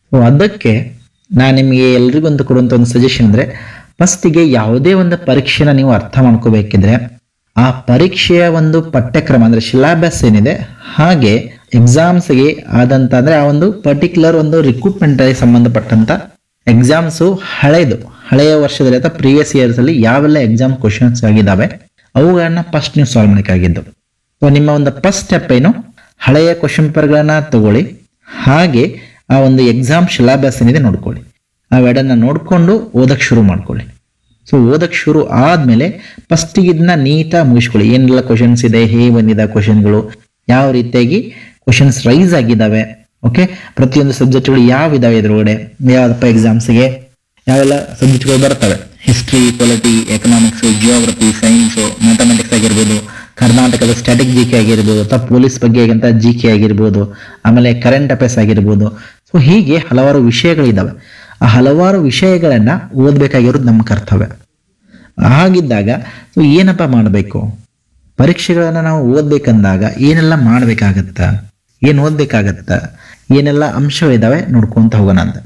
so ಅದಕ್ಕೆ ನಾನು ನಿಮಗೆ ಎಲ್ರಿಗೂ ಒಂದು ಕೊಡುವಂಥ ಒಂದು ಸಜೆಷನ್ ಅಂದರೆ ಫಸ್ಟಿಗೆ ಯಾವುದೇ ಒಂದು ಪರೀಕ್ಷೆನ ನೀವು ಅರ್ಥ ಮಾಡ್ಕೋಬೇಕಿದ್ರೆ ಆ ಪರೀಕ್ಷೆಯ ಒಂದು ಪಠ್ಯಕ್ರಮ ಅಂದರೆ ಸಿಲಾಬಸ್ ಏನಿದೆ ಹಾಗೆ ಎಕ್ಸಾಮ್ಸ್ಗೆ ಆದಂತ ಅಂದರೆ ಆ ಒಂದು ಪರ್ಟಿಕ್ಯುಲರ್ ಒಂದು ರಿಕ್ರೂಟ್ಮೆಂಟ್ಗೆ ಸಂಬಂಧಪಟ್ಟಂತ ಎಕ್ಸಾಮ್ಸು ಹಳೆಯದು ಹಳೆಯ ವರ್ಷದಲ್ಲಿ ಅಥವಾ ಪ್ರೀವಿಯಸ್ ಇಯರ್ಸಲ್ಲಿ ಯಾವೆಲ್ಲ ಎಕ್ಸಾಮ್ ಕ್ವಶನ್ಸ್ ಆಗಿದ್ದಾವೆ ಅವುಗಳನ್ನ ಫಸ್ಟ್ ನೀವು ಸಾಲ್ವ್ ಮಾಡಬೇಕಾಗಿದ್ದು ಸೊ ನಿಮ್ಮ ಒಂದು ಫಸ್ಟ್ ಸ್ಟೆಪ್ ಏನು ಹಳೆಯ ಕ್ವಶನ್ ಪೇಪರ್ಗಳನ್ನ ತಗೊಳ್ಳಿ ಹಾಗೆ ಆ ಒಂದು ಎಕ್ಸಾಮ್ ಸಿಲಾಬಸ್ ಏನಿದೆ ನೋಡ್ಕೊಳ್ಳಿ ಅವೆರಡನ್ನ ನೋಡಿಕೊಂಡು ಓದಕ್ಕೆ ಶುರು ಮಾಡ್ಕೊಳ್ಳಿ ಸೊ ಓದಕ್ಕೆ ಶುರು ಆದಮೇಲೆ ಫಸ್ಟಿಗೆ ಇದನ್ನ ನೀಟಾಗಿ ಮುಗಿಸ್ಕೊಳ್ಳಿ ಏನೆಲ್ಲ ಕ್ವಶನ್ಸ್ ಇದೆ ಹೇಗೆ ಬಂದಿದೆ ಕ್ವಶನ್ಗಳು ಯಾವ ರೀತಿಯಾಗಿ ಕ್ವಶನ್ಸ್ ರೈಸ್ ಆಗಿದ್ದಾವೆ ಓಕೆ ಪ್ರತಿಯೊಂದು ಸಬ್ಜೆಕ್ಟ್ಗಳು ಯಾವ ಇದಾವೆ ಇದ್ರೊಳಗಡೆ ಯಾವ್ದಪ್ಪ ಎಕ್ಸಾಮ್ಸ್ಗೆ ಯಾವೆಲ್ಲ ಸಬ್ಜೆಕ್ಟ್ಗಳು ಬರ್ತವೆ history polity economics geography science mathematics ಆಗಿರ್ಬೋದು ಕರ್ನಾಟಕದ ಸ್ಟ್ಯಾಟಿಕ್ ಜಿ ಕೆ ಆಗಿರ್ಬೋದು ಅಥವಾ ಪೊಲೀಸ್ ಬಗ್ಗೆ ಅಂತ ಜಿ ಕೆ ಆಗಿರ್ಬೋದು ಆಮೇಲೆ ಕರೆಂಟ್ ಅಫೇರ್ಸ್ ಆಗಿರ್ಬೋದು ಸೊ ಹೀಗೆ ಹಲವಾರು ವಿಷಯಗಳಿದ್ದಾವೆ ಆ ಹಲವಾರು ವಿಷಯಗಳನ್ನ ಓದಬೇಕಾಗಿರೋದು ನಮ್ಮ ಕರ್ತವ್ಯ ಹಾಗಿದ್ದಾಗ ಸೊ ಏನಪ್ಪ ಮಾಡಬೇಕು ಪರೀಕ್ಷೆಗಳನ್ನ ನಾವು ಓದ್ಬೇಕಂದಾಗ ಏನೆಲ್ಲ ಮಾಡ್ಬೇಕಾಗತ್ತ ಏನ್ ಓದ್ಬೇಕಾಗತ್ತ ಏನೆಲ್ಲ ಅಂಶಗಳಿದಾವೆ ನೋಡ್ಕೊಂತ ಹೋಗೋಣ ಅಂತ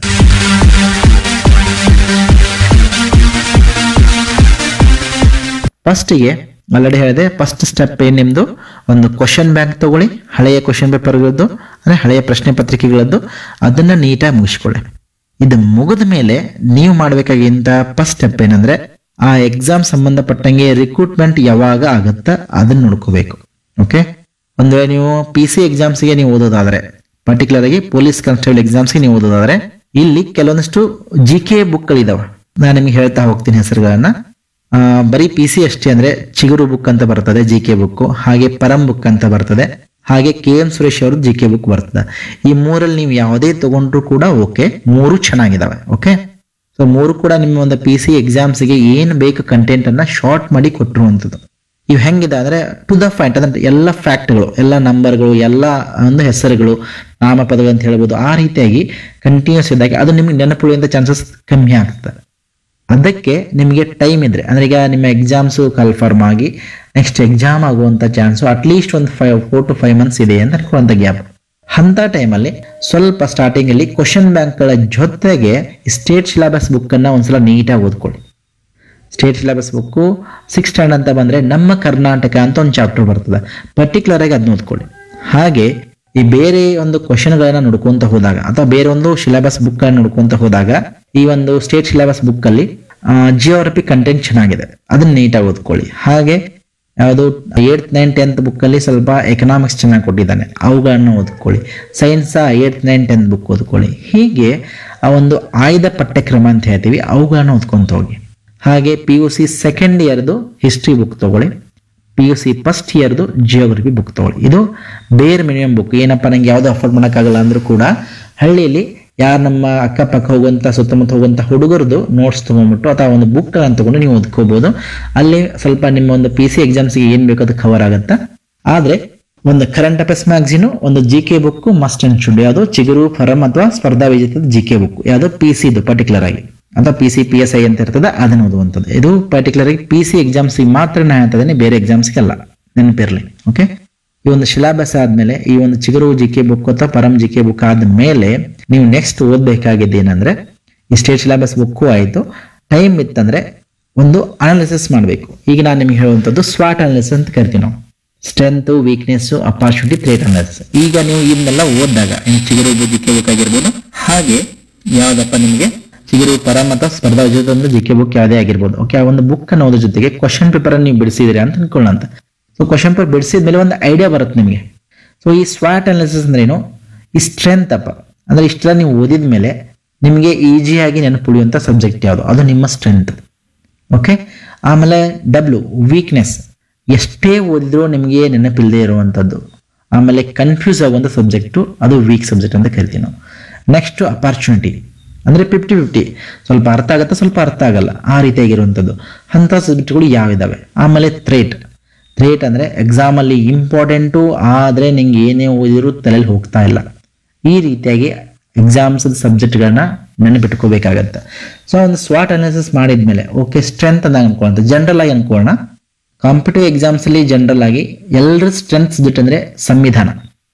ಫಸ್ಟಿಗೆ ಆಲ್ರೆಡಿ ಹೇಳಿದೆ ಫಸ್ಟ್ ಸ್ಟೆಪ್ ಏನ್ ನಿಮ್ದು ಒಂದು ಕ್ವಶನ್ ಬ್ಯಾಂಕ್ ತಗೊಳ್ಳಿ ಹಳೆಯ ಕ್ವಶನ್ ಪೇಪರ್ಗಳದ್ದು ಅಂದ್ರೆ ಹಳೆಯ ಪ್ರಶ್ನೆ ಪತ್ರಿಕೆಗಳದ್ದು ಅದನ್ನ ನೀಟಾಗಿ ಮುಗಿಸ್ಕೊಳ್ಳಿ ಇದು ಮುಗಿದ ಮೇಲೆ ನೀವು ಮಾಡಬೇಕಾಗಿಂತ ಫಸ್ಟ್ ಸ್ಟೆಪ್ ಏನಂದ್ರೆ ಆ ಎಕ್ಸಾಮ್ ಸಂಬಂಧಪಟ್ಟಂಗೆ ರಿಕ್ರೂಟ್ಮೆಂಟ್ ಯಾವಾಗ ಆಗುತ್ತಾ ಅದನ್ನ ನೋಡ್ಕೋಬೇಕು ಓಕೆ ಒಂದು ವೇಳೆ ನೀವು ಪಿ ಸಿ ಎಕ್ಸಾಮ್ಸ್ಗೆ ನೀವು ಓದೋದಾದ್ರೆ ಪರ್ಟಿಕ್ಯುಲರ್ ಆಗಿ ಪೊಲೀಸ್ ಕಾನ್ಸ್ಟೇಬಲ್ ಎಕ್ಸಾಮ್ಸ್ಗೆ ನೀವು ಓದೋದಾದ್ರೆ ಇಲ್ಲಿ ಕೆಲವೊಂದಿಷ್ಟು ಜಿ ಕೆ ಬುಕ್ಗಳಿದಾವೆ ನಾನು ನಿಮ್ಗೆ ಹೇಳ್ತಾ ಹೋಗ್ತೀನಿ ಹೆಸರುಗಳನ್ನ ಆ, ಬರೀ ಪಿ ಸಿ ಅಷ್ಟೇ ಅಂದ್ರೆ ಚಿಗುರು ಬುಕ್ ಅಂತ ಬರ್ತದೆ ಜಿ ಕೆ ಬುಕ್ ಹಾಗೆ ಪರಂ ಬುಕ್ ಅಂತ ಬರ್ತದೆ ಹಾಗೆ ಕೆ ಎಂ ಸುರೇಶ್ ಅವ್ರದ್ದು ಜಿ ಕೆ ಬುಕ್ ಬರ್ತದೆ ಈ ಮೂರಲ್ಲಿ ನೀವು ಯಾವುದೇ ತಗೊಂಡ್ರು ಕೂಡ ಓಕೆ ಮೂರು ಚೆನ್ನಾಗಿದಾವೆ ಓಕೆ ಸೊ ಮೂರು ಕೂಡ ನಿಮ್ಮ ಒಂದು ಪಿ ಸಿ ಎಕ್ಸಾಮ್ಸ್ಗೆ ಏನು ಬೇಕು ಕಂಟೆಂಟ್ ಅನ್ನ ಶಾರ್ಟ್ ಮಾಡಿ ಕೊಟ್ಟಿರುವಂಥದ್ದು ಇವು ಹೆಂಗಿದೆ ಅಂದ್ರೆ ಟು ದ ಪಾಯಿಂಟ್ ಅಂದ್ರೆ ಎಲ್ಲ ಫ್ಯಾಕ್ಟ್ಗಳು ಎಲ್ಲ ನಂಬರ್ಗಳು ಎಲ್ಲ ಒಂದು ಹೆಸರುಗಳು ನಾಮಪದಗಳು ಅಂತ ಹೇಳ್ಬೋದು ಆ ರೀತಿಯಾಗಿ ಕಂಟಿನ್ಯೂಸ್ ಇದ್ದಾಗ ಅದು ನಿಮ್ಗೆ ನೆನಪುಳಿಯುವಂಥ ಚಾನ್ಸಸ್ ಕಮ್ಮಿ ಆಗ್ತದೆ ಅದಕ್ಕೆ ನಿಮಗೆ ಟೈಮ್ ಇದ್ರೆ ಅಂದ್ರೆ ಈಗ ನಿಮ್ಮ ಎಕ್ಸಾಮ್ಸು ಕನ್ಫರ್ಮ್ ಆಗಿ ನೆಕ್ಸ್ಟ್ ಎಕ್ಸಾಮ್ ಆಗುವಂತ ಚಾನ್ಸು ಅಟ್ಲೀಸ್ಟ್ ಒಂದು five four to five months ಇದೆ ಅಂತ ಅನ್ಕೊಳ್ಳುವಂಥ ಗ್ಯಾಪ್ ಅಂತ ಟೈಮಲ್ಲಿ ಸ್ವಲ್ಪ ಸ್ಟಾರ್ಟಿಂಗ್ ಅಲ್ಲಿ ಕ್ವಶನ್ ಬ್ಯಾಂಕ್ಗಳ ಜೊತೆಗೆ ಸ್ಟೇಟ್ ಸಿಲೆಬಸ್ ಬುಕ್ ಅನ್ನ ಒಂದ್ಸಲ ನೀಟಾಗಿ ಓದ್ಕೊಳ್ಳಿ state syllabus book six standard ಅಂತ ಬಂದ್ರೆ ನಮ್ಮ ಕರ್ನಾಟಕ ಅಂತ ಒಂದು ಚಾಪ್ಟರ್ ಬರ್ತದೆ ಪರ್ಟಿಕ್ಯುಲರ್ ಆಗಿ ಅದನ್ನ ಓದ್ಕೊಳ್ಳಿ ಹಾಗೆ ಈ ಬೇರೆ ಒಂದು ಕ್ವಶನ್ಗಳನ್ನ ನೋಡ್ಕೊಂತ ಹೋದಾಗ ಅಥವಾ ಬೇರೆ ಒಂದು ಸಿಲೆಬಸ್ ಬುಕ್ ನೋಡ್ಕೊಂತ ಹೋದಾಗ ಈ ಒಂದು ಸ್ಟೇಟ್ ಸಿಲೆಬಸ್ ಬುಕ್ ಅಲ್ಲಿ ಜಿಯೋಗ್ರಫಿ ಕಂಟೆಂಟ್ ಚೆನ್ನಾಗಿದೆ ಅದನ್ನ ನೀಟಾಗಿ ಓದ್ಕೊಳ್ಳಿ ಹಾಗೆ ಯಾವುದು ಏಟ್ ನೈನ್ ಟೆಂತ್ ಬುಕ್ ಅಲ್ಲಿ ಸ್ವಲ್ಪ ಎಕನಾಮಿಕ್ಸ್ ಚೆನ್ನಾಗಿ ಕೊಟ್ಟಿದ್ದಾನೆ ಅವುಗಳನ್ನ ಓದ್ಕೊಳ್ಳಿ science eight nine tenth book ಓದ್ಕೊಳ್ಳಿ ಹೀಗೆ ಆ ಒಂದು ಆಯ್ದ ಪಠ್ಯಕ್ರಮ ಅಂತ ಹೇಳ್ತೀವಿ ಅವುಗಳನ್ನ ಓದ್ಕೊಂತ ಹೋಗಿ ಹಾಗೆ ಪಿ ಯು ಸಿ ಸೆಕೆಂಡ್ ಇಯರ್ದು ಹಿಸ್ಟ್ರಿ ಬುಕ್ ತಗೊಳ್ಳಿ ಪಿ ಯು ಸಿ ಫಸ್ಟ್ ಇಯರ್ದು ಜಿಯೋಗ್ರಫಿ ಬುಕ್ ತಗೊಳ್ಳಿ ಇದು ಬೇರೆ ಮಿನಿಮಮ್ ಬುಕ್ ಏನಪ್ಪ ನಂಗೆ ಯಾವುದು ಅಫೋರ್ಡ್ ಮಾಡೋಕ್ಕಾಗಲ್ಲ ಅಂದ್ರೂ ಕೂಡ ಹಳ್ಳಿಯಲ್ಲಿ ಯಾರು ನಮ್ಮ ಅಕ್ಕಪಕ್ಕ ಹೋಗುವಂಥ ಸುತ್ತಮುತ್ತ ಹೋಗುವಂಥ ಹುಡುಗರದು ನೋಟ್ಸ್ ತೊಗೊಂಡ್ಬಿಟ್ಟು ಅಥವಾ ಒಂದು ಬುಕ್ಗಳನ್ನು ತಗೊಂಡು ನೀವು ಓದ್ಕೋಬಹುದು ಅಲ್ಲಿ ಸ್ವಲ್ಪ ನಿಮ್ಮ ಒಂದು ಪಿ ಸಿ ಎಕ್ಸಾಮ್ಸ್ಗೆ ಏನು ಬೇಕೋ ಅದು ಕವರ್ ಆಗುತ್ತಾ ಆದರೆ ಒಂದು ಕರೆಂಟ್ ಅಫೇರ್ಸ್ ಮ್ಯಾಗ್ಝಿನು ಒಂದು G K book must and should ಯಾವುದು ಚಿಗುರು ಫರಂ ಅಥವಾ ಸ್ಪರ್ಧಾ ವಿಜೇತದ ಜಿ ಕೆ ಬುಕ್ ಯಾವುದು ಪಿ ಸಿ ಇದು ಪರ್ಟಿಕ್ಯುಲರ್ ಆಗಿ ಅಥವಾ P C P S I ಅಂತ ಇರ್ತದೆ ಅದನ್ನ ಓದುವಂಥದ್ದು ಇದು ಪರ್ಟಿಕ್ಯುಲರ್ ಆಗಿ ಪಿ ಸಿ ಎಕ್ಸಾಮ್ಸ್ಗೆ ಮಾತ್ರ ನಾ ಹೇಳ್ತಾ ಇದ್ದೀನಿ ಬೇರೆ ಎಕ್ಸಾಮ್ಸ್ಗೆ ಅಲ್ಲ ನೆನಪಿರಲಿ ಓಕೆ ಈ ಒಂದು ಸಿಲಾಬಸ್ ಆದ್ಮೇಲೆ ಈ ಒಂದು ಚಿಗುರು ಜಿ ಕೆ ಬುಕ್ ಅಥವಾ ಪರಂ ಜಿ ಕೆ ಬುಕ್ ಆದ್ಮೇಲೆ ನೀವು ನೆಕ್ಸ್ಟ್ ಓದ್ಬೇಕಾಗಿದ್ದು ಏನಂದ್ರೆ ಈ ಸ್ಟೇಟ್ ಸಿಲಾಬಸ್ ಬುಕ್ಕು ಆಯ್ತು ಟೈಮ್ ಇತ್ತಂದ್ರೆ ಒಂದು ಅನಾಲಿಸಿಸ್ ಮಾಡಬೇಕು ಈಗ ನಾನು ನಿಮ್ಗೆ ಹೇಳುವಂಥದ್ದು ಸ್ವಾಟ್ ಅನಾಲಿಸಿಸ್ ಅಂತ ಕರಿತೀವಿ ನಾವು strength weakness opportunity threat analysis ಈಗ ನೀವು ಇದನ್ನೆಲ್ಲ ಓದಿದಾಗ ಇನ್ನು ಚಿಗುರು ಜಿ ಕೆ ಬುಕ್ ಆಗಿರ್ಬೋದು ಹಾಗೆ ಯಾವ್ದಪ್ಪ ನಿಮಗೆ ಚಿಗುರು ಪರಂ ಅಥವಾ ಸ್ಪರ್ಧಾ ವಿಜೇತ ಒಂದು ಜಿ ಕೆ ಬುಕ್ ಯಾವುದೇ ಆಗಿರ್ಬೋದು ಓಕೆ ಆ ಒಂದು ಬುಕ್ ಅನ್ನೋದ್ರ ಜೊತೆಗೆ ಕ್ವಶನ್ ಪೇಪರ್ ನೀವು ಬಿಡಿಸಿದಿರಿ ಅಂತ ಅನ್ಕೊಳ್ಳೋಣ ಅಂತ ಸೊ ಕ್ವಶನ್ ಪೇಪರ್ ಬಿಡಿಸಿದ ಮೇಲೆ ಒಂದು ಐಡಿಯಾ ಬರುತ್ತೆ ನಿಮಗೆ ಸೊ ಈ ಸ್ವಾಟ್ ಅನಾಲಿಸಿಸ್ ಅಂದ್ರೆ ಏನು ಈ ಸ್ಟ್ರೆಂತ್ ಅಪ್ಪ ಅಂದ್ರೆ ಇಷ್ಟೆಲ್ಲ ನೀವು ಓದಿದ ಮೇಲೆ ನಿಮಗೆ ಈಸಿಯಾಗಿ ನೆನಪುಳಿಯುವಂಥ ಸಬ್ಜೆಕ್ಟ್ ಯಾವುದು ಅದು ನಿಮ್ಮ ಸ್ಟ್ರೆಂತ್ ಓಕೆ ಆಮೇಲೆ ಡಬ್ಲ್ಯೂ ವೀಕ್ನೆಸ್ ಎಷ್ಟೇ ಓದಿದ್ರೂ ನಿಮಗೆ ನೆನಪಿಲ್ಲದೆ ಇರುವಂಥದ್ದು ಆಮೇಲೆ ಕನ್ಫ್ಯೂಸ್ ಆಗುವಂಥ ಸಬ್ಜೆಕ್ಟು ಅದು ವೀಕ್ ಸಬ್ಜೆಕ್ಟ್ ಅಂತ ಕರಿತೀವಿ ನಾವು ನೆಕ್ಸ್ಟ್ ಅಪಾರ್ಚುನಿಟಿ ಅಂದರೆ ಫಿಫ್ಟಿ ಫಿಫ್ಟಿ ಸ್ವಲ್ಪ ಅರ್ಥ ಆಗುತ್ತೆ ಸ್ವಲ್ಪ ಅರ್ಥ ಆಗಲ್ಲ ಆ ರೀತಿಯಾಗಿರುವಂಥದ್ದು ಅಂಥ ಸಬ್ಜೆಕ್ಟ್ಗಳು ಯಾವಿದಾವೆ ಆಮೇಲೆ ಥ್ರೇಟ್ ಥ್ರೇಟ್ ಅಂದರೆ ಎಕ್ಸಾಮಲ್ಲಿ ಇಂಪಾರ್ಟೆಂಟು ಆದರೆ ನಿಂಗೆ ಏನೇ ಓದಿದ್ರು ತಲೆಯಲ್ಲಿ ಹೋಗ್ತಾ ಇಲ್ಲ ಈ ರೀತಿಯಾಗಿ ಎಕ್ಸಾಮ್ಸ್ ಸಬ್ಜೆಕ್ಟ್ಗಳನ್ನ ನೆನಪಿಟ್ಕೋಬೇಕಾಗತ್ತೆ ಸೊ ಒಂದು ಸ್ವಾಟ್ ಅನಾಲಿಸಿಸ್ ಮಾಡಿದ್ಮೇಲೆ ಓಕೆ ಸ್ಟ್ರೆಂತ್ ಅಂತ ಅನ್ಕೊಳ್ಳೋಣ ಜನರಲ್ ಆಗಿ ಅನ್ಕೊಳ್ಳೋಣ ಕಾಂಪಿಟೇಟಿವ್ ಎಕ್ಸಾಮ್ಸ್ ಅಲ್ಲಿ ಜನರಲ್ ಆಗಿ ಎಲ್ಲರ ಸ್ಟ್ರೆಂತ್ ಸಬ್ಜೆಕ್ಟ್ ಅಂದ್ರೆ ಸಂವಿಧಾನ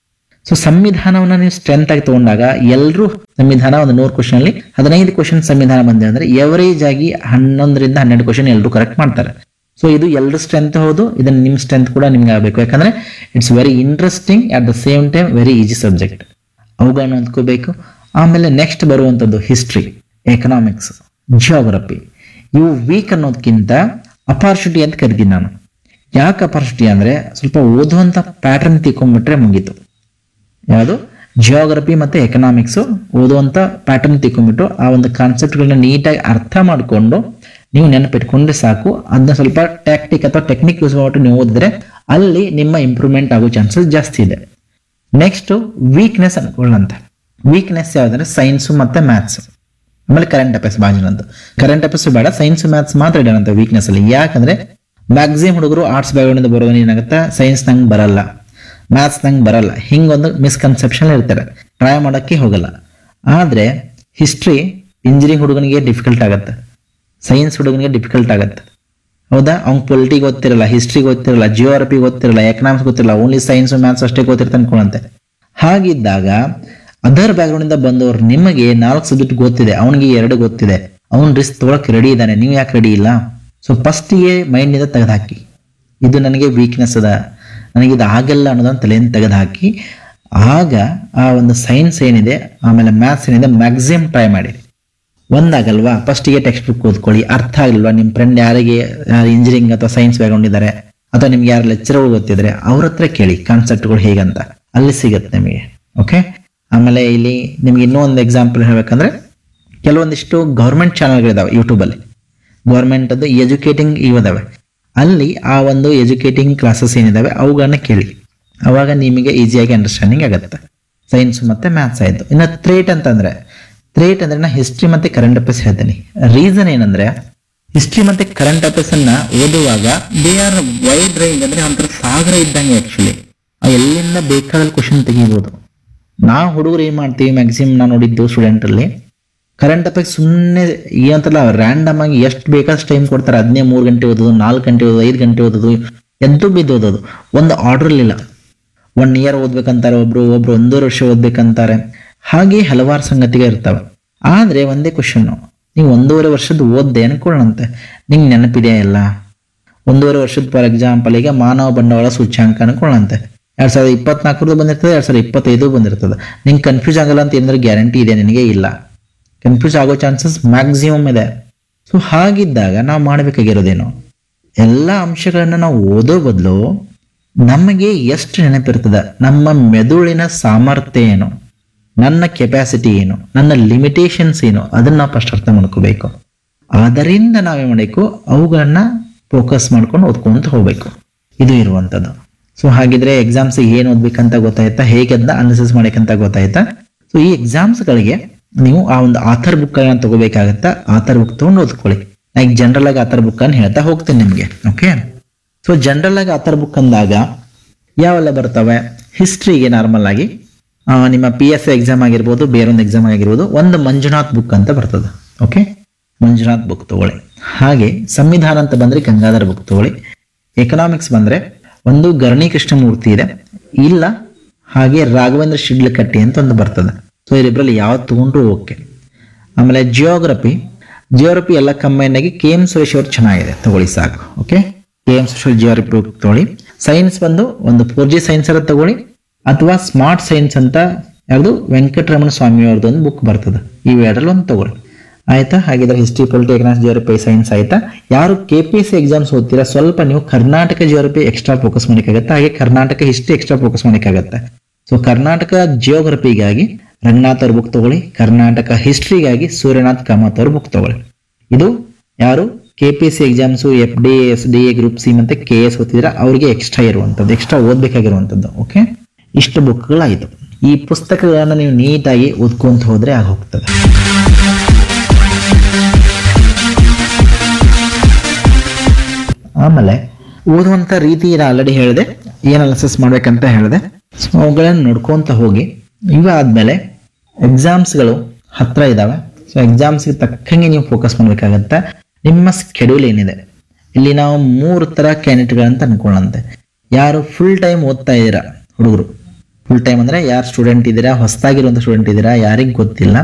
ಸೊ ಸಂವಿಧಾನವನ್ನ ನೀವು ಸ್ಟ್ರೆಂತ್ ಆಗಿ ತಗೊಂಡಾಗ ಎಲ್ಲರೂ ಸಂವಿಧಾನ ಒಂದು ನೂರು ಕ್ವಶನ್ ಅಲ್ಲಿ ಹದಿನೈದು ಕ್ವಶನ್ ಸಂವಿಧಾನ ಬಂದಿದೆ ಅಂದ್ರೆ ಎವರೇಜ್ ಆಗಿ ಹನ್ನೊಂದರಿಂದ ಹನ್ನೆರಡು ಕ್ವಶನ್ ಎಲ್ಲರೂ ಕರೆಕ್ಟ್ ಮಾಡ್ತಾರೆ ಸೊ ಇದು ಎಲ್ಲರ ಸ್ಟ್ರೆಂತ್ ಹೌದು ಇದನ್ನ ನಿಮ್ಮ ಸ್ಟ್ರೆಂತ್ ಕೂಡ ನಿಮ್ಗೆ ಆಗಬೇಕು ಯಾಕಂದ್ರೆ it's very interesting at the same time very easy subject ಅವುಗಳನ್ನ ಅಂದ್ಕೋಬೇಕು ಆಮೇಲೆ ನೆಕ್ಸ್ಟ್ ಬರುವಂಥದ್ದು ಹಿಸ್ಟ್ರಿ ಎಕನಾಮಿಕ್ಸ್ ಜಿಯೋಗ್ರಫಿ ಇವು ವೀಕ್ ಅನ್ನೋದಕ್ಕಿಂತ ಅಪಾರ್ಚುನಿಟಿ ಅಂತ ಕರಿತೀನಿ ನಾನು ಯಾಕೆ ಅಪಾರ್ಚುನಿಟಿ ಅಂದ್ರೆ ಸ್ವಲ್ಪ ಓದುವಂಥ ಪ್ಯಾಟರ್ನ್ ತಿಳ್ಕೊಂಡ್ಬಿಟ್ರೆ ಮುಗೀತು ಯಾವುದು ಜಿಯೋಗ್ರಫಿ ಮತ್ತು ಎಕನಾಮಿಕ್ಸು ಓದುವಂಥ ಪ್ಯಾಟರ್ನ್ ತಿಳ್ಕೊಂಡ್ಬಿಟ್ಟು ಆ ಒಂದು ಕಾನ್ಸೆಪ್ಟ್ಗಳನ್ನ ನೀಟಾಗಿ ಅರ್ಥ ಮಾಡಿಕೊಂಡು ನೀವು ನೆನಪಿಟ್ಕೊಂಡ್ರೆ ಸಾಕು ಅದನ್ನ ಸ್ವಲ್ಪ ಟ್ಯಾಕ್ಟಿಕ್ ಅಥವಾ ಟೆಕ್ನಿಕ್ ಯೂಸ್ ಮಾಡ್ಬಿಟ್ಟು ನೀವು ಓದಿದ್ರೆ ಅಲ್ಲಿ ನಿಮ್ಮ ಇಂಪ್ರೂವ್ಮೆಂಟ್ ಆಗೋ ಚಾನ್ಸಸ್ ಜಾಸ್ತಿ ಇದೆ ನೆಕ್ಸ್ಟ್ ವೀಕ್ನೆಸ್ ಅನ್ಕೊಳ್ಳಂತ ವೀಕ್ನೆಸ್ ಯಾವ್ದಂದ್ರೆ ಸೈನ್ಸು ಮತ್ತು ಮ್ಯಾಥ್ಸ್ ಆಮೇಲೆ ಕರೆಂಟ್ ಅಫೇರ್ಸ್ ಬಾಜಿನಂತ ಕರೆಂಟ್ ಅಫೇರ್ಸ್ ಬೇಡ ಸೈನ್ಸ್ ಮ್ಯಾಥ್ಸ್ ಮಾತ್ರ ಇಡೋಣಂತ ವೀಕ್ನೆಸ್ ಅಲ್ಲಿ ಯಾಕಂದ್ರೆ ಮ್ಯಾಕ್ಸಿಮಮ್ ಹುಡುಗರು ಆರ್ಟ್ಸ್ ಬ್ಯಾಗ್ರೌಂಡ್ ಬರೋದು ಏನಾಗುತ್ತೆ ಸೈನ್ಸ್ ನಂಗೆ ಬರಲ್ಲ ಮ್ಯಾಥ್ಸ್ ನಂಗೆ ಬರಲ್ಲ ಹಿಂಗೊಂದು ಮಿಸ್ಕನ್ಸೆಪ್ಷನ್ ಇರ್ತಾರೆ ಟ್ರೈ ಮಾಡೋಕ್ಕೆ ಹೋಗಲ್ಲ ಆದರೆ ಹಿಸ್ಟ್ರಿ ಇಂಜಿನಿಯರಿಂಗ್ ಹುಡುಗನಿಗೆ ಡಿಫಿಕಲ್ಟ್ ಆಗುತ್ತೆ ಸೈನ್ಸ್ ಹುಡುಗನಿಗೆ ಡಿಫಿಕಲ್ಟ್ ಆಗುತ್ತೆ ಹೌದಾ ಅವ್ನು ಪೊಲಿಟಿ ಗೊತ್ತಿರಲ್ಲ ಹಿಸ್ಟ್ರಿ ಗೊತ್ತಿರಲ್ಲ ಜಿಯೋಗ್ರಫಿ ಗೊತ್ತಿರಲ್ಲ ಎಕನಾಮಿಕ್ಸ್ ಗೊತ್ತಿರಲ್ಲ ಓನ್ಲಿ ಸೈನ್ಸ್ ಮ್ಯಾಥ್ಸ್ ಅಷ್ಟೇ ಗೊತ್ತಿರ್ತಾನೆ ಅನ್ಕೊಳ್ಳಂತೆ ಹಾಗಿದ್ದಾಗ ಅದರ್ ಬ್ಯಾಕ್ಗ್ರೌಂಡ್ ಇಂದ ಬಂದವರು ನಿಮಗೆ ನಾಲ್ಕು ಸಬ್ಜೆಕ್ಟ್ ಗೊತ್ತಿದೆ ಅವನಿಗೆ ಎರಡು ಗೊತ್ತಿದೆ ಅವ್ನು ರಿಸ್ಕ್ ತೊಗೊಳಕ್ ರೆಡಿ ಇದ್ದಾನೆ ನೀವು ಯಾಕೆ ರೆಡಿ ಇಲ್ಲ ಸೊ ಫಸ್ಟಿಗೆ ಮೈಂಡಿಂದ ತೆಗೆದುಹಾಕಿ ಇದು ನನಗೆ ವೀಕ್ನೆಸ್ ಅದ ನನಗೆ ಇದು ಆಗಲ್ಲ ಅನ್ನೋದನ್ನ ತಲೆಯಿಂದ ತೆಗೆದುಹಾಕಿ ಆಗ ಆ ಒಂದು ಸೈನ್ಸ್ ಏನಿದೆ ಆಮೇಲೆ ಮ್ಯಾಥ್ಸ್ ಏನಿದೆ ಮ್ಯಾಕ್ಸಿಮಮ್ ಟ್ರೈ ಮಾಡಿ ಒಂದಾಗಲ್ವಾ ಫಸ್ಟಿಗೆ ಟೆಕ್ಸ್ಟ್ ಬುಕ್ ಓದ್ಕೊಳ್ಳಿ ಅರ್ಥ ಆಗಲ್ವಾ ನಿಮ್ಮ ಫ್ರೆಂಡ್ ಯಾರಿಗೆ ಇಂಜಿನಿಯರಿಂಗ್ ಅಥವಾ ಸೈನ್ಸ್ ಬ್ಯಾಗ್ರೌಂಡ್ ಇದ್ದಾರೆ ಅಥವಾ ನಿಮ್ಗೆ ಯಾರು ಲೆಕ್ಚರ್ಗಳು ಗೊತ್ತಿದ್ರೆ ಅವ್ರ ಹತ್ರ ಕೇಳಿ ಕಾನ್ಸೆಪ್ಟ್ಗಳು ಹೇಗಂತ ಅಲ್ಲಿ ಸಿಗುತ್ತೆ ನಿಮಗೆ ಓಕೆ ಆಮೇಲೆ ಇಲ್ಲಿ ನಿಮ್ಗೆ ಇನ್ನೂ ಒಂದು ಎಕ್ಸಾಂಪಲ್ ಹೇಳ್ಬೇಕಂದ್ರೆ ಕೆಲವೊಂದಿಷ್ಟು ಗೌರ್ಮೆಂಟ್ ಚಾನಲ್ಗಳಿದಾವೆ ಯೂಟ್ಯೂಬಲ್ಲಿ ಗೌರ್ಮೆಂಟ್ ಅದು ಎಜುಕೇಟಿಂಗ್ ಇದಾವೆ ಅಲ್ಲಿ ಆ ಒಂದು ಎಜುಕೇಟಿಂಗ್ ಕ್ಲಾಸಸ್ ಏನಿದಾವೆ ಅವುಗಳನ್ನ ಕೇಳಿ ಅವಾಗ ನಿಮಗೆ ಈಸಿಯಾಗಿ ಅಂಡರ್ಸ್ಟ್ಯಾಂಡಿಂಗ್ ಆಗುತ್ತೆ ಸೈನ್ಸ್ ಮತ್ತೆ ಮ್ಯಾಥ್ಸ್ ಆಯಿತು ಇನ್ನು ಥ್ರೇಟ್ ಅಂತಂದ್ರೆ ಥ್ರೇಟ್ ಅಂದ್ರೆ ನಾ ಹಿಸ್ಟ್ರಿ ಮತ್ತೆ ಕರೆಂಟ್ ಅಫೇರ್ಸ್ ಹೇಳ್ತೀನಿ ರೀಸನ್ ಏನಂದ್ರೆ ಹಿಸ್ಟ್ರಿ ಮತ್ತೆ ಕರೆಂಟ್ ಅಫೇರ್ಸ್ ಅನ್ನ ಓದುವಾಗ ದೇ ಆರ್ ವೈಡ್ ರೇಂಜ್ ಅಂದ್ರೆ ಒಂಥರ ಸಾಗರ ಇದ್ದಂಗೆ ಆಕ್ಚುಲಿ ಎಲ್ಲಿಂದ ಬೇಕಾದಲ್ಲಿ ಕ್ವಶನ್ ತೆಗಿಬೋದು ನಾವು ಹುಡುಗರು ಏನ್ ಮಾಡ್ತೀವಿ ಮ್ಯಾಕ್ಸಿಮಮ್ ನಾನು ನೋಡಿದ್ದು ಸ್ಟೂಡೆಂಟ್ ಅಲ್ಲಿ ಕರೆಂಟ್ ಅಫೇರ್ಸ್ ಸುಮ್ಮನೆ ಏನಂತಲ್ಲ ರ್ಯಾಂಡಮ್ ಆಗಿ ಎಷ್ಟು ಬೇಕಾದಷ್ಟು ಟೈಮ್ ಕೊಡ್ತಾರೆ ಅದನ್ನೇ ಮೂರು ಗಂಟೆ ಓದೋದು ನಾಲ್ಕು ಗಂಟೆ ಓದೋದು ಐದು ಗಂಟೆ ಓದೋದು ಎಂತೂ ಬಿದ್ದು ಓದೋದು ಒಂದು ಆರ್ಡರ್ ಇಲ್ಲ ಒನ್ ಇಯರ್ ಓದ್ಬೇಕಂತಾರೆ ಒಬ್ರು ಒಬ್ರು ಒಂದೂವರೆ ವರ್ಷ ಓದ್ಬೇಕಂತಾರೆ ಹಾಗೆ ಹಲವಾರು ಸಂಗತಿಗಳು ಇರ್ತವೆ ಆದ್ರೆ ಒಂದೇ ಕ್ವಶನ್ ನೀವು ಒಂದೂವರೆ ವರ್ಷದ ಓದ್ದೆ ಅನ್ಕೊಳ್ಳಂತೆ ನಿಂಗೆ ನೆನಪಿದೆ ಎಲ್ಲ ಒಂದೂವರೆ ವರ್ಷದ ಫಾರ್ ಎಕ್ಸಾಂಪಲ್ ಈಗ ಮಾನವ ಬಂಡವಾಳ ಸೂಚ್ಯಾಂಕ ಅನ್ಕೊಳ್ಳಂತೆ ಎರಡ್ ಸಾವಿರದ ಇಪ್ಪತ್ನಾಲ್ಕರದ್ದು ಬಂದಿರ್ತದೆ ಎರಡ್ ಸಾವಿರದ ಇಪ್ಪತ್ತೈದು ಬಂದಿರ್ತದೆ ನಿಂಗೆ ಕನ್ಫ್ಯೂಸ್ ಆಗಲ್ಲ ಅಂತ ಏನಾದ್ರು ಗ್ಯಾರಂಟಿ ಇದೆ ನಿನಗೆ ಇಲ್ಲ ಕನ್ಫ್ಯೂಸ್ ಆಗೋ ಚಾನ್ಸಸ್ ಮ್ಯಾಕ್ಸಿಮಮ್ ಇದೆ ಸೊ ಹಾಗಿದ್ದಾಗ ನಾವು ಮಾಡಬೇಕಾಗಿರೋದೇನು ಎಲ್ಲ ಅಂಶಗಳನ್ನು ನಾವು ಓದೋ ಬದಲು ನಮಗೆ ಎಷ್ಟು ನೆನಪಿರ್ತದೆ ನಮ್ಮ ಮೆದುಳಿನ ಸಾಮರ್ಥ್ಯ ಏನು ನನ್ನ ಕೆಪಾಸಿಟಿ ಏನು ನನ್ನ ಲಿಮಿಟೇಷನ್ಸ್ ಏನು ಅದನ್ನ ನಾವು ಫಸ್ಟ್ ಅರ್ಥ ಮಾಡ್ಕೋಬೇಕು ಅದರಿಂದ ನಾವೇನ್ ಮಾಡಬೇಕು ಅವುಗಳನ್ನ ಫೋಕಸ್ ಮಾಡ್ಕೊಂಡು ಓದ್ಕೊಂತ ಹೋಗ್ಬೇಕು ಇದು ಇರುವಂಥದ್ದು ಸೊ ಹಾಗಿದ್ರೆ ಎಕ್ಸಾಮ್ಸ್ ಏನು ಓದ್ಬೇಕಂತ ಗೊತ್ತಾಯ್ತಾ ಹೇಗೆ ಅದನ್ನ ಅನಾಲಿಸಿಸ್ ಮಾಡಬೇಕಂತ ಗೊತ್ತಾಯ್ತಾ ಸೊ ಈ ಎಕ್ಸಾಮ್ಸ್ಗಳಿಗೆ ನೀವು ಆ ಒಂದು ಆಥರ್ ಬುಕ್ ಗಳನ್ನ ತಗೋಬೇಕಾಗತ್ತಾ ಆಥರ್ ಬುಕ್ ತಗೊಂಡು ಓದ್ಕೊಳ್ಳಿ ನಾ ಈಗ ಜನರಲ್ ಆಗಿ ಆಥರ್ ಬುಕ್ ಅನ್ನು ಹೇಳ್ತಾ ಹೋಗ್ತೀನಿ ನಿಮಗೆ ಓಕೆ ಸೊ ಜನರಲ್ ಆಗಿ ಆಥರ್ ಬುಕ್ ಅಂದಾಗ ಯಾವೆಲ್ಲ ಬರ್ತವೆ ಹಿಸ್ಟ್ರಿಗೆ ನಾರ್ಮಲ್ ಆಗಿ ಆ, ನಿಮ್ಮ ಪಿ ಎಸ್ ಎಕ್ಸಾಮ್ ಆಗಿರ್ಬೋದು ಬೇರೊಂದು ಎಕ್ಸಾಮ್ ಆಗಿರ್ಬೋದು ಒಂದು ಮಂಜುನಾಥ್ ಬುಕ್ ಅಂತ ಬರ್ತದೆ ಓಕೆ ಮಂಜುನಾಥ್ ಬುಕ್ ತಗೊಳ್ಳಿ ಹಾಗೆ ಸಂವಿಧಾನ ಅಂತ ಬಂದ್ರೆ ಗಂಗಾಧರ ಬುಕ್ ತಗೊಳ್ಳಿ ಎಕನಾಮಿಕ್ಸ್ ಬಂದ್ರೆ ಒಂದು ಗರಣಿ ಕೃಷ್ಣಮೂರ್ತಿ ಇದೆ ಇಲ್ಲ ಹಾಗೆ ರಾಘವೇಂದ್ರ ಶಿಡ್ಲಕಟ್ಟಿ ಅಂತ ಒಂದು ಬರ್ತದೆ ಸೊ ಇವರಿಬ್ಬರಲ್ಲಿ ಯಾವ್ದು ತಗೊಂಡ್ರು ಓಕೆ ಆಮೇಲೆ ಜಿಯೋಗ್ರಫಿ ಜಿಯೋಗ್ರಫಿ ಎಲ್ಲ ಕಂಬೈನ್ ಆಗಿ ಕೆ ಎಂ ಸುರೇಶ್ ಅವ್ರು ಚೆನ್ನಾಗಿದೆ ತಗೊಳ್ಳಿ ಸಾಕು okay K M Suresh geography book ತಗೊಳ್ಳಿ ಸೈನ್ಸ್ ಬಂದು ಒಂದು ಫೋರ್ ಜಿ ಸೈನ್ಸ್ ಅರ ತಗೊಳ್ಳಿ ಅಥವಾ ಸ್ಮಾರ್ಟ್ ಸೈನ್ಸ್ ಅಂತ ಯಾವುದು ವೆಂಕಟರಮಣ ಸ್ವಾಮಿ ಅವ್ರದ್ದು ಒಂದು ಬುಕ್ ಬರ್ತದೆ ಈ ಎರಡರಲ್ಲಿ ಒಂದು ತಗೊಳ್ಳಿ ಆಯ್ತಾ ಹಾಗಿದ್ರೆ history polity economics geography science ಆಯ್ತಾ ಯಾರು K P S C exams ಓದ್ತೀರಾ ಸ್ವಲ್ಪ ನೀವು ಕರ್ನಾಟಕ ಜಿಯೋಗ್ರಫಿ ಎಕ್ಸ್ಟ್ರಾ ಫೋಕಸ್ ಮಾಡಬೇಕಾಗತ್ತೆ ಹಾಗೆ ಕರ್ನಾಟಕ ಹಿಸ್ಟ್ರಿ ಎಕ್ಸ್ಟ್ರಾ ಫೋಕಸ್ ಮಾಡಬೇಕಾಗತ್ತೆ ಸೊ ಕರ್ನಾಟಕ ಜಿಯೋಗ್ರಫಿಗಾಗಿ ರಂಗನಾಥ್ ಅವ್ರ ಬುಕ್ ತಗೊಳ್ಳಿ ಕರ್ನಾಟಕ ಹಿಸ್ಟ್ರಿಗಾಗಿ ಸೂರ್ಯನಾಥ್ ಕಾಮತ್ ಅವ್ರ ಬುಕ್ ತಗೊಳ್ಳಿ ಇದು ಯಾರು K P S C exams F D S D A group C ಮತ್ತೆ ಕೆ ಎಸ್ ಓದ್ತಿದ್ರೆ ಅವರಿಗೆ ಎಕ್ಸ್ಟ್ರಾ ಇರುವಂಥದ್ದು ಎಕ್ಸ್ಟ್ರಾ ಓದಬೇಕಾಗಿರುವಂಥದ್ದು ಓಕೆ ಇಷ್ಟು ಬುಕ್ಗಳಾಯಿತು ಈ ಪುಸ್ತಕಗಳನ್ನು ನೀವು ನೀಟಾಗಿ ಓದ್ಕೊಂತ ಹೋದ್ರೆ ಆಗ ಹೋಗ್ತದೆ ಆಮೇಲೆ ಓದುವಂಥ ರೀತಿ ಆಲ್ರೆಡಿ ಹೇಳಿದೆ ಏನು ಅನಾಲಿಸಿಸ್ ಮಾಡ್ಬೇಕಂತ ಹೇಳಿದೆ ಸೊ ಅವುಗಳನ್ನು ನೋಡ್ಕೊಂತ ಹೋಗಿ ಇವಾದ್ಮೇಲೆ ಎಕ್ಸಾಮ್ಸ್ಗಳು ಹತ್ರ ಇದ್ದಾವೆ ಸೊ ಎಕ್ಸಾಮ್ಸ್ಗೆ ತಕ್ಕಂಗೆ ನೀವು ಫೋಕಸ್ ಮಾಡಬೇಕಾಗತ್ತೆ ನಿಮ್ಮ ಸ್ಕೆಡ್ಯೂಲ್ ಏನಿದೆ ಇಲ್ಲಿ ನಾವು ಮೂರು ಥರ ಕ್ಯಾಂಡಿಡೇಟ್ಗಳಂತ ಅನ್ಕೊಳ್ಳಂತೆ ಯಾರು ಫುಲ್ ಟೈಮ್ ಓದ್ತಾ ಇದ್ದೀರಾ ಹುಡುಗರು ಫುಲ್ ಟೈಮ್ ಅಂದ್ರೆ ಯಾರು ಸ್ಟೂಡೆಂಟ್ ಇದ್ದೀರಾ ಹೊಸದಾಗಿರುವಂತ ಸ್ಟೂಡೆಂಟ್ ಇದ್ದೀರಾ ಯಾರಿಗ್ ಗೊತ್ತಿಲ್ಲ